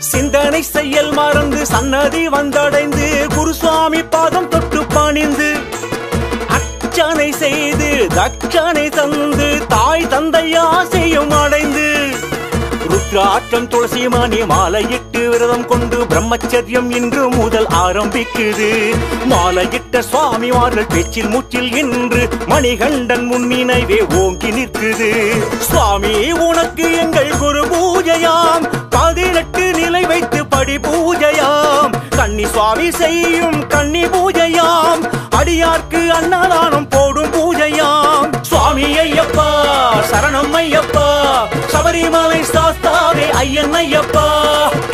சிந்தனை செயல் மறந்து சன்னதி வந்தடைந்து குருசுவாமி பாதம் தொட்டு பணிந்து அர்ச்சனை செய்து தட்சணை தந்து தாய் தந்தை ஆசையும் அடைந்து ருத்ராட்டம் துளசி மணி மாலையிட்டு விரதம் கொண்டு பிரம்மச்சரியம் இன்று முதல் ஆரம்பிக்குது மாலையிட்ட சுவாமிமார்கள் பேச்சில் மூச்சில் இன்று மணிகண்டன் முன்னினைவே ஓங்கி நிற்குது சுவாமி உனக்கு எங்கள் குரு பூஜையாம் பதினெட்டு நிலை வைத்து படி பூஜையாம் கன்னி சுவாமி செய்யும் கன்னி பூஜையாம் அடியார்க்கு அன்னதானம் போடும் பூஜையாம் சுவாமி ஐயப்பா சரணம் ஐயப்பா சபரிமலை சாஸ்தாவே ஐயன் ஐயப்பா